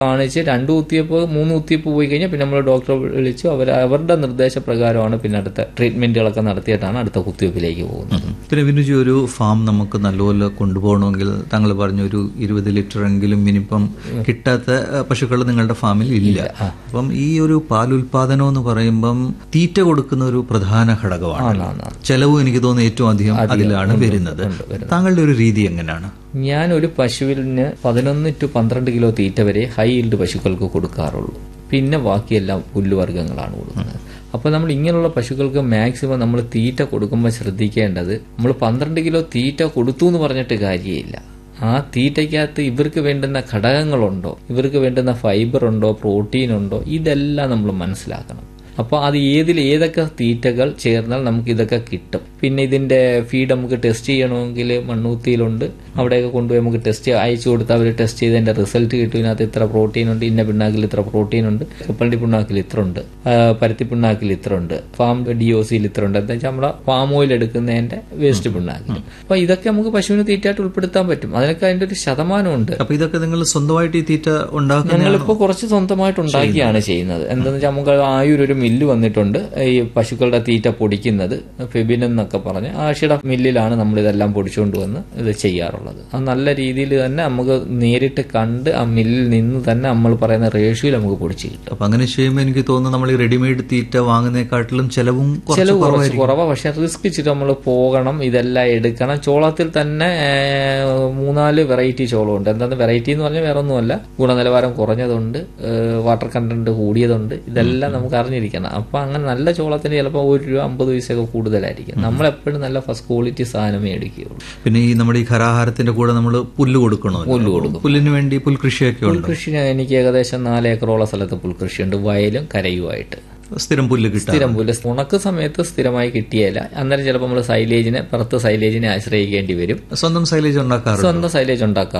കാണിച്ച് രണ്ട് കുത്തിയപ്പ് മൂന്ന് കുത്തിയപ്പ് പോയി കഴിഞ്ഞാൽ പിന്നെ നമ്മൾ ഡോക്ടറെ വിളിച്ചു അവർ അവരുടെ നിർദ്ദേശപ്രകാരമാണ് പിന്നെ അടുത്ത ട്രീറ്റ്മെന്റുകളൊക്കെ നടത്തിയിട്ടാണ് അടുത്ത കുത്തിവയ്പ്പിലേക്ക് പോകുന്നത് പിന്നെ വിനുജി ഒരു ഫാം നമുക്ക് നല്ലപോലെ കൊണ്ടുപോകണമെങ്കിൽ താങ്കൾ പറഞ്ഞ ഒരു ഇരുപത് ലിറ്റർ എങ്കിലും മിനിമം കിട്ടാത്ത പശുക്കൾ നിങ്ങളുടെ ഫാമിൽ ഇല്ല അപ്പം ഈ ഒരു പാലുൽപാദനം എന്ന് പറയുമ്പം തീറ്റ കൊടുക്കുന്ന ഒരു പ്രധാന ഘടകമാണ് ആണ്. ചെലവും എനിക്ക് തോന്നുന്നു ഏറ്റവും അധികം അതിലാണ് വരുന്നത് താങ്കളുടെ ഒരു രീതി എങ്ങനെയാണ് ഞാൻ ഒരു പശുവിന് പതിനൊന്ന് ടു പന്ത്രണ്ട് കിലോ തീറ്റ വരെ ഹൈ ഈൽഡ് പശുക്കൾക്ക് കൊടുക്കാറുള്ളൂ പിന്നെ ബാക്കിയെല്ലാം പുല്ലുവർഗ്ഗങ്ങളാണ് കൊടുക്കുന്നത് അപ്പോൾ നമ്മൾ ഇങ്ങനെയുള്ള പശുക്കൾക്ക് മാക്സിമം നമ്മൾ തീറ്റ കൊടുക്കുമ്പോൾ ശ്രദ്ധിക്കേണ്ടത് നമ്മൾ പന്ത്രണ്ട് കിലോ തീറ്റ കൊടുത്തു എന്ന് പറഞ്ഞിട്ട് കാര്യമില്ല ആ തീറ്റയ്ക്കകത്ത് ഇവർക്ക് വേണ്ടുന്ന ഘടകങ്ങളുണ്ടോ ഇവർക്ക് വേണ്ടുന്ന ഫൈബർ ഉണ്ടോ പ്രോട്ടീൻ ഉണ്ടോ ഇതെല്ലാം നമ്മൾ മനസ്സിലാക്കണം അപ്പോൾ അത് ഏതിൽ ഏതൊക്കെ തീറ്റകൾ ചേർന്നാൽ നമുക്ക് ഇതൊക്കെ കിട്ടും പിന്നെ ഇതിന്റെ ഫീഡ് നമുക്ക് ടെസ്റ്റ് ചെയ്യണമെങ്കിൽ മണ്ണൂത്തിയിലുണ്ട് അവിടെയൊക്കെ കൊണ്ടുപോയി നമുക്ക് ടെസ്റ്റ് അയച്ചു കൊടുത്താൽ അവർ ടെസ്റ്റ് ചെയ്തതിന്റെ റിസൾട്ട് കിട്ടും ഇതിനകത്ത് ഇത്ര പ്രോട്ടീൻ ഉണ്ട് ഇന്ന പിണ്ണാക്കിൽ ഇത്ര പ്രോട്ടീൻ ഉണ്ട് കപ്പലണ്ടി പിണ്ണാക്കിൽ ഇത്ര ഉണ്ട് ആ, പരുത്തി പിണ്ണാക്കിൽ ഇത്ര ഉണ്ട് ഫാം ഡി ഒ സിയിൽ ഇത്ര ഉണ്ട് എന്താ വെച്ചാൽ നമ്മുടെ ഫാം ഓയിൽ എടുക്കുന്നതിന്റെ വേസ്റ്റ് പിണ്ണാക്കിൽ അപ്പൊ ഇതൊക്കെ നമുക്ക് പശുവിന് തീറ്റയായിട്ട് ഉൾപ്പെടുത്താൻ പറ്റും അതിനൊക്കെ അതിന്റെ ഒരു ശതമാനമുണ്ട് അപ്പൊ ഇതൊക്കെ നിങ്ങൾ സ്വന്തമായിട്ട് ഈ തീറ്റ ഉണ്ടാക്കുന്ന ഞങ്ങളിപ്പോ കുറച്ച് സ്വന്തമായിട്ട് ഉണ്ടാക്കിയാണ് ചെയ്യുന്നത് എന്താണെന്ന് വെച്ചാൽ നമുക്ക് ആയൂർ ഒരു മില്ല് വന്നിട്ടുണ്ട് ഈ പശുക്കളുടെ തീറ്റ പൊടിക്കുന്നത് ഫെബിൻ എന്നൊക്കെ പറഞ്ഞ് ആഷിയുടെ മില്ലിലാണ് നമ്മൾ ഇതെല്ലാം പൊടിച്ചുകൊണ്ട് വന്ന് ഇത് ചെയ്യാറുള്ളത് അത് നല്ല രീതിയിൽ തന്നെ നമുക്ക് നേരിട്ട് കണ്ട് ആ മില്ലിൽ നിന്ന് തന്നെ നമ്മൾ പറയുന്ന റേഷ്യോയിൽ നമുക്ക് പൊടിച്ച് കിട്ടും അപ്പൊ അങ്ങനെ ചെയ്യുമ്പോൾ എനിക്ക് തോന്നുന്നു നമ്മൾ ഈ റെഡിമെയ്ഡ് തീറ്റ വാങ്ങുന്നതിനെക്കാട്ടിലും ചെലവും കുറച്ച് ചെലവ് കുറച്ച് കുറവായിരിക്കും കുറവാണ് പക്ഷെ റിസ്ക് ഇച്ചിട്ട് നമ്മൾ പോകണം ഇതെല്ലാം എടുക്കണം ചോളത്തിൽ തന്നെ ഏഹ്, മൂന്നാല് വെറൈറ്റി ചോളമുണ്ട് എന്താന്ന് വെറൈറ്റി എന്ന് പറഞ്ഞാൽ വേറെ ഒന്നുമല്ല ഗുണനിലവാരം കുറഞ്ഞതുണ്ട് ഏഹ്, വാട്ടർ കണ്ടന്റ് കൂടിയതുണ്ട് ഇതെല്ലാം നമുക്ക് അറിഞ്ഞിരിക്കണം അപ്പൊ അങ്ങനെ നല്ല ചോളത്തിന് ചിലപ്പോൾ ഒരു രൂപ അമ്പത് പൈസയൊക്കെ കൂടുതലായിരിക്കും നമ്മൾ എപ്പോഴും നല്ല ഫസ്റ്റ് ക്വാളിറ്റി സാധനം മേടിക്കുകയുള്ളൂ പിന്നെ ഈ നമ്മുടെ ഈ ഖരാഹാരത്തിന്റെ കൂടെ നമ്മൾ പുല്ല് കൊടുക്കണോ പുല്ല് കൊടുക്കും. പുല്ലിന് വേണ്ടി പുൽകൃഷിയൊക്കെ ഉണ്ട് പുൽകൃഷി എനിക്ക് ഏകദേശം നാല് ഏക്കറോളം സ്ഥലത്ത് പുൽകൃഷിയുണ്ട് വയലും കരയുമായിട്ട് സ്ഥിരം പുല്ല് കിട്ടാൻ സ്ഥിരം പുല്ല് ഉണക്ക് സമയത്ത് സ്ഥിരമായി കിട്ടിയല്ല അന്നേരം ചിലപ്പോൾ നമ്മൾ സൈലേജിനെ പുറത്ത് സൈലേജിനെ ആശ്രയിക്കേണ്ടി വരും സ്വന്തം സൈലേജ് ഉണ്ടാക്കാറുണ്ട് സ്വന്തം സൈലേജ് ഉണ്ടാക്കാം